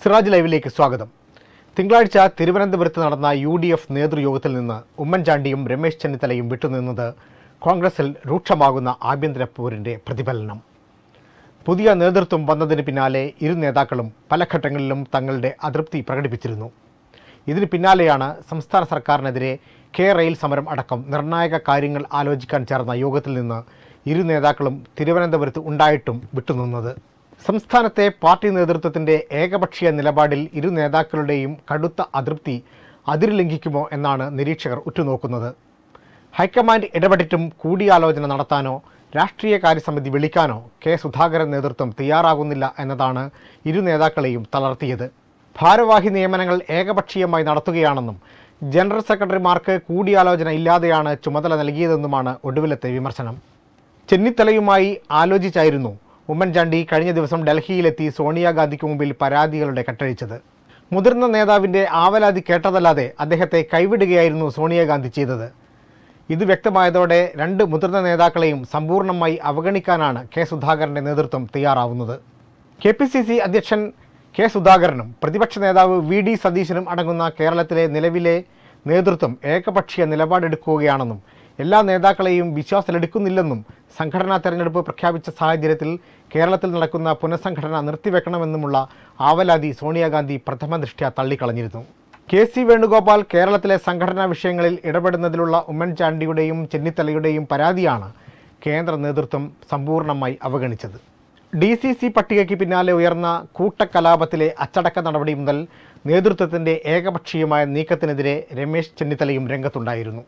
സിറാജ് ലൈവിലേക്ക് സ്വാഗതം തിങ്കളാഴ്ച തിരുവനന്തപുരത്ത് നടന്ന യു ഡി എഫ് നേതൃയോഗത്തിൽ നിന്ന് ഉമ്മൻചാണ്ടിയും രമേശ് ചെന്നിത്തലയും വിട്ടുനിന്നത് കോൺഗ്രസിൽ രൂക്ഷമാകുന്ന ആഭ്യന്തര പോരിൻ്റെ പ്രതിഫലനം പുതിയ നേതൃത്വം വന്നതിന് പിന്നാലെ ഇരു നേതാക്കളും പല ഘട്ടങ്ങളിലും തങ്ങളുടെ അതൃപ്തി പ്രകടിപ്പിച്ചിരുന്നു ഇതിന് പിന്നാലെയാണ് സംസ്ഥാന സർക്കാരിനെതിരെ കെ റെയിൽ സമരം അടക്കം നിർണായക കാര്യങ്ങൾ ആലോചിക്കാൻ ചേർന്ന യോഗത്തിൽ നിന്ന് ഇരു നേതാക്കളും തിരുവനന്തപുരത്ത് ഉണ്ടായിട്ടും വിട്ടുനിന്നത് സംസ്ഥാനത്തെ പാർട്ടി നേതൃത്വത്തിൻ്റെ ഏകപക്ഷീയ നിലപാടിൽ ഇരു നേതാക്കളുടെയും കടുത്ത അതൃപ്തി അതിരുലംഘിക്കുമോ എന്നാണ് നിരീക്ഷകർ ഉറ്റുനോക്കുന്നത് ഹൈക്കമാൻഡ് ഇടപെട്ടിട്ടും കൂടിയാലോചന നടത്താനോ രാഷ്ട്രീയ കാര്യസമിതി വിളിക്കാനോ കെ സുധാകരൻ നേതൃത്വം തയ്യാറാകുന്നില്ല എന്നതാണ് ഇരു നേതാക്കളെയും തളർത്തിയത് ഭാരവാഹി നിയമനങ്ങൾ ഏകപക്ഷീയമായി നടത്തുകയാണെന്നും ജനറൽ സെക്രട്ടറിമാർക്ക് കൂടിയാലോചന ഇല്ലാതെയാണ് ചുമതല നൽകിയതെന്നുമാണ് ഒടുവിലത്തെ വിമർശനം ചെന്നിത്തലയുമായി ആലോചിച്ചായിരുന്നു ഉമ്മൻചാണ്ടി കഴിഞ്ഞ ദിവസം ഡൽഹിയിലെത്തി സോണിയാഗാന്ധിക്ക് മുമ്പിൽ പരാതികളുടെ കെട്ടഴിച്ചത് മുതിർന്ന നേതാവിൻ്റെ ആവലാതി കേട്ടതല്ലാതെ അദ്ദേഹത്തെ കൈവിടുകയായിരുന്നു സോണിയാഗാന്ധി ചെയ്തത് ഇത് വ്യക്തമായതോടെ രണ്ട് മുതിർന്ന നേതാക്കളെയും സമ്പൂർണ്ണമായി അവഗണിക്കാനാണ് കെ സുധാകരൻ്റെ നേതൃത്വം തയ്യാറാവുന്നത് കെ പി സി സി അധ്യക്ഷൻ കെ സുധാകരനും പ്രതിപക്ഷ നേതാവ് വി ഡി സതീശനും അടങ്ങുന്ന കേരളത്തിലെ നിലവിലെ നേതൃത്വം ഏകപക്ഷീയ നിലപാടെടുക്കുകയാണെന്നും എല്ലാ നേതാക്കളെയും വിശ്വാസത്തിലെടുക്കുന്നില്ലെന്നും സംഘടനാ തെരഞ്ഞെടുപ്പ് പ്രഖ്യാപിച്ച സാഹചര്യത്തിൽ കേരളത്തിൽ നടക്കുന്ന പുനഃസംഘടന നിർത്തിവെക്കണമെന്നുമുള്ള ആവലാതി സോണിയാഗാന്ധി പ്രഥമ ദൃഷ്ട്യാ തള്ളിക്കളഞ്ഞിരുന്നു കെ സി വേണുഗോപാൽ കേരളത്തിലെ സംഘടനാ വിഷയങ്ങളിൽ ഇടപെടുന്നതിലുള്ള ഉമ്മൻചാണ്ടിയുടെയും ചെന്നിത്തലയുടെയും പരാതിയാണ് കേന്ദ്ര നേതൃത്വം സമ്പൂർണ്ണമായി അവഗണിച്ചത് ഡി സി സി പട്ടികയ്ക്ക് പിന്നാലെ ഉയർന്ന കൂട്ടക്കലാപത്തിലെ അച്ചടക്ക നടപടി മുതൽ നേതൃത്വത്തിൻ്റെ ഏകപക്ഷീയമായ നീക്കത്തിനെതിരെ രമേശ് ചെന്നിത്തലയും രംഗത്തുണ്ടായിരുന്നു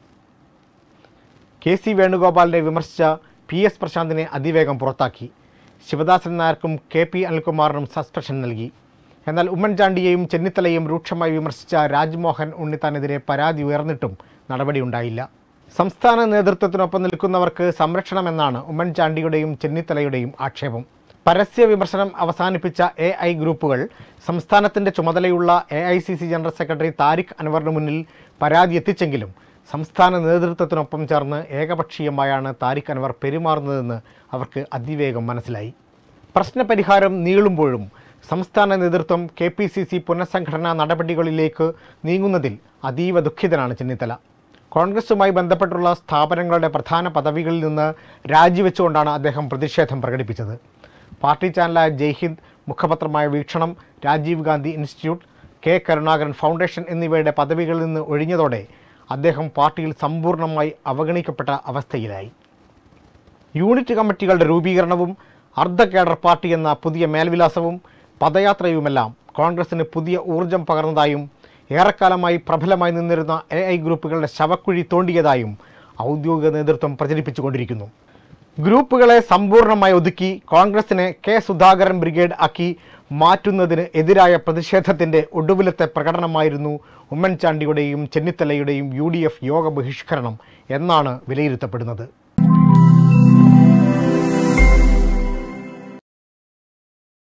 കെ സി വേണുഗോപാലിനെ വിമർശിച്ച പി എസ് പ്രശാന്തിനെ അതിവേഗം പുറത്താക്കി ശിവദാസൻ നായർക്കും കെ പി അനിൽകുമാറിനും സസ്പെൻഷൻ നൽകി എന്നാൽ ഉമ്മൻചാണ്ടിയെയും ചെന്നിത്തലയും രൂക്ഷമായി വിമർശിച്ച രാജ്മോഹൻ ഉണ്ണിത്താനെതിരെ പരാതി ഉയർന്നിട്ടും നടപടിയുണ്ടായില്ല സംസ്ഥാന നേതൃത്വത്തിനൊപ്പം നിൽക്കുന്നവർക്ക് സംരക്ഷണമെന്നാണ് ഉമ്മൻചാണ്ടിയുടെയും ചെന്നിത്തലയുടെയും ആക്ഷേപം പരസ്യ വിമർശനം അവസാനിപ്പിച്ച എ ഐ ഗ്രൂപ്പുകൾ സംസ്ഥാനത്തിൻ്റെ ചുമതലയുള്ള A I C C general secretary Tariq അൻവറിന് മുന്നിൽ പരാതി എത്തിച്ചെങ്കിലും സംസ്ഥാന നേതൃത്വത്തിനൊപ്പം ചേർന്ന് ഏകപക്ഷീയമായാണ് താരിഖ് അൻവർ പെരുമാറുന്നതെന്ന് അവർക്ക് അതിവേഗം മനസ്സിലായി പ്രശ്നപരിഹാരം നീളുമ്പോഴും സംസ്ഥാന നേതൃത്വം കെ പി സി സി പുനഃസംഘടനാ നടപടികളിലേക്ക് നീങ്ങുന്നതിൽ അതീവ ദുഃഖിതനാണ് ചെന്നിത്തല കോൺഗ്രസുമായി ബന്ധപ്പെട്ടുള്ള സ്ഥാപനങ്ങളുടെ പ്രധാന പദവികളിൽ നിന്ന് രാജിവെച്ചുകൊണ്ടാണ് അദ്ദേഹം പ്രതിഷേധം പ്രകടിപ്പിച്ചത് പാർട്ടി ചാനലായ ജയ്ഹിന്ദ് മുഖപത്രമായ Veekshanam Rajiv Gandhi institute K Karunakaran foundation എന്നിവയുടെ പദവികളിൽ നിന്ന് ഒഴിഞ്ഞതോടെ അദ്ദേഹം പാർട്ടിയിൽ സമ്പൂർണ്ണമായി അവഗണിക്കപ്പെട്ട അവസ്ഥയിലായി യൂണിറ്റ് കമ്മിറ്റികളുടെ രൂപീകരണവും അർദ്ധ കേഡർ പാർട്ടി എന്ന പുതിയ മേൽവിലാസവും പദയാത്രയുമെല്ലാം കോൺഗ്രസിന് പുതിയ ഊർജം പകർന്നതായും ഏറെക്കാലമായി പ്രബലമായി നിന്നിരുന്ന എ ഐ ഗ്രൂപ്പുകളുടെ ശവക്കുഴി തോണ്ടിയതായും ഔദ്യോഗിക നേതൃത്വം പ്രചരിപ്പിച്ചുകൊണ്ടിരിക്കുന്നു ഗ്രൂപ്പുകളെ സമ്പൂർണ്ണമായി ഒതുക്കി കോൺഗ്രസിനെ കെ സുധാകരൻ ബ്രിഗേഡ് ആക്കി മാറ്റുന്നതിന് എതിരായ പ്രതിഷേധത്തിൻ്റെ ഒടുവിലത്തെ പ്രകടനമായിരുന്നു ഉമ്മൻചാണ്ടിയുടെയും ചെന്നിത്തലയുടെയും യു ഡി എഫ് യോഗ ബഹിഷ്കരണം എന്നാണ് വിലയിരുത്തപ്പെടുന്നത്